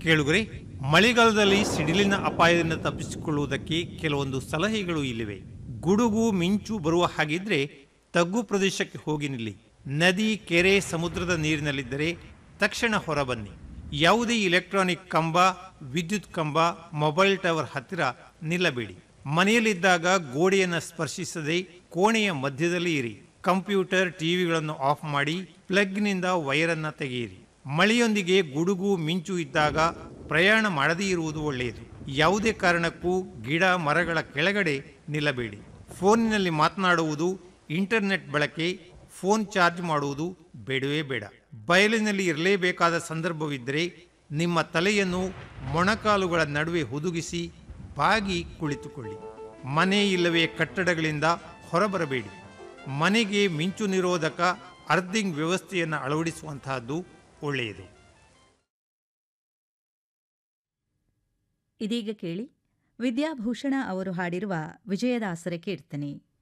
ಕೇಳುಗರೆ ಮಳೆಗಾಲದಲ್ಲಿ ಸಿಡಿಲಿನ ಅಪಾಯದಿಂದ ತಪ್ಪಿಸಿಕೊಳ್ಳುವುದಕ್ಕೆ ಕೆಲವೊಂದು ಸಲಹೆಗಳು ಇಲ್ಲಿವೆ ಗುಡುಗು ಮಿಂಚು ಬರುವ ಹಾಗಿದ್ರೆ ತಗ್ಗು ಪ್ರದೇಶಕ್ಕೆ ಹೋಗಿ ನಿಲ್ಲಿ ನದಿ ಕೆರೆ ಸಮುದ್ರದ ನೀರಿನಲ್ಲಿದ್ದರೆ ತಕ್ಷಣ ಹೊರಬನ್ನಿ ಯಾವುದೇ ಇಲೆಕ್ಟ್ರಾನಿಕ್ ಕಂಬ ವಿದ್ಯುತ್ ಕಂಬ ಮೊಬೈಲ್ ಟವರ್ ಹತ್ತಿರ ನಿಲ್ಲಬೇಡಿ ಮನೆಯಲ್ಲಿದ್ದಾಗ ಗೋಡೆಯನ್ನು ಸ್ಪರ್ಶಿಸದೆ ಕೋಣೆಯ ಮಧ್ಯದಲ್ಲಿ ಇರಿ ಕಂಪ್ಯೂಟರ್ ಟಿವಿಗಳನ್ನು ಆಫ್ ಮಾಡಿ ಪ್ಲಗ್ನಿಂದ ವೈರನ್ನು ತೆಗೆಯಿರಿ ಮಳೆಯೊಂದಿಗೆ ಗುಡುಗು ಮಿಂಚು ಇದ್ದಾಗ ಪ್ರಯಾಣ ಮಾಡದೇ ಇರುವುದು ಒಳ್ಳೆಯದು ಯಾವುದೇ ಕಾರಣಕ್ಕೂ ಗಿಡ ಮರಗಳ ಕೆಳಗಡೆ ನಿಲ್ಲಬೇಡಿ ಫೋನಿನಲ್ಲಿ ಮಾತನಾಡುವುದು ಇಂಟರ್ನೆಟ್ ಬಳಕೆ ಫೋನ್ ಚಾರ್ಜ್ ಮಾಡುವುದು ಬೇಡವೇ ಬೇಡ ಬಯಲಿನಲ್ಲಿ ಇರಲೇಬೇಕಾದ ಸಂದರ್ಭವಿದ್ದರೆ ನಿಮ್ಮ ತಲೆಯನ್ನು ಮೊಣಕಾಲುಗಳ ನಡುವೆ ಹುದುಗಿಸಿ ಬಾಗಿ ಕುಳಿತುಕೊಳ್ಳಿ ಮನೆ ಇಲ್ಲವೇ ಕಟ್ಟಡಗಳಿಂದ ಹೊರಬರಬೇಡಿ ಮನೆಗೆ ಮಿಂಚು ನಿರೋಧಕ ಅರ್ಧಿಂಗ್ ವ್ಯವಸ್ಥೆಯನ್ನು ಅಳವಡಿಸುವಂತಹದ್ದು ಒಳ್ಳೆಯದು ಇದೀಗ ಕೇಳಿ ವಿದ್ಯಾಭೂಷಣ ಅವರು ಹಾಡಿರುವ ವಿಜಯದಾಸರ ಕೀರ್ತನೆ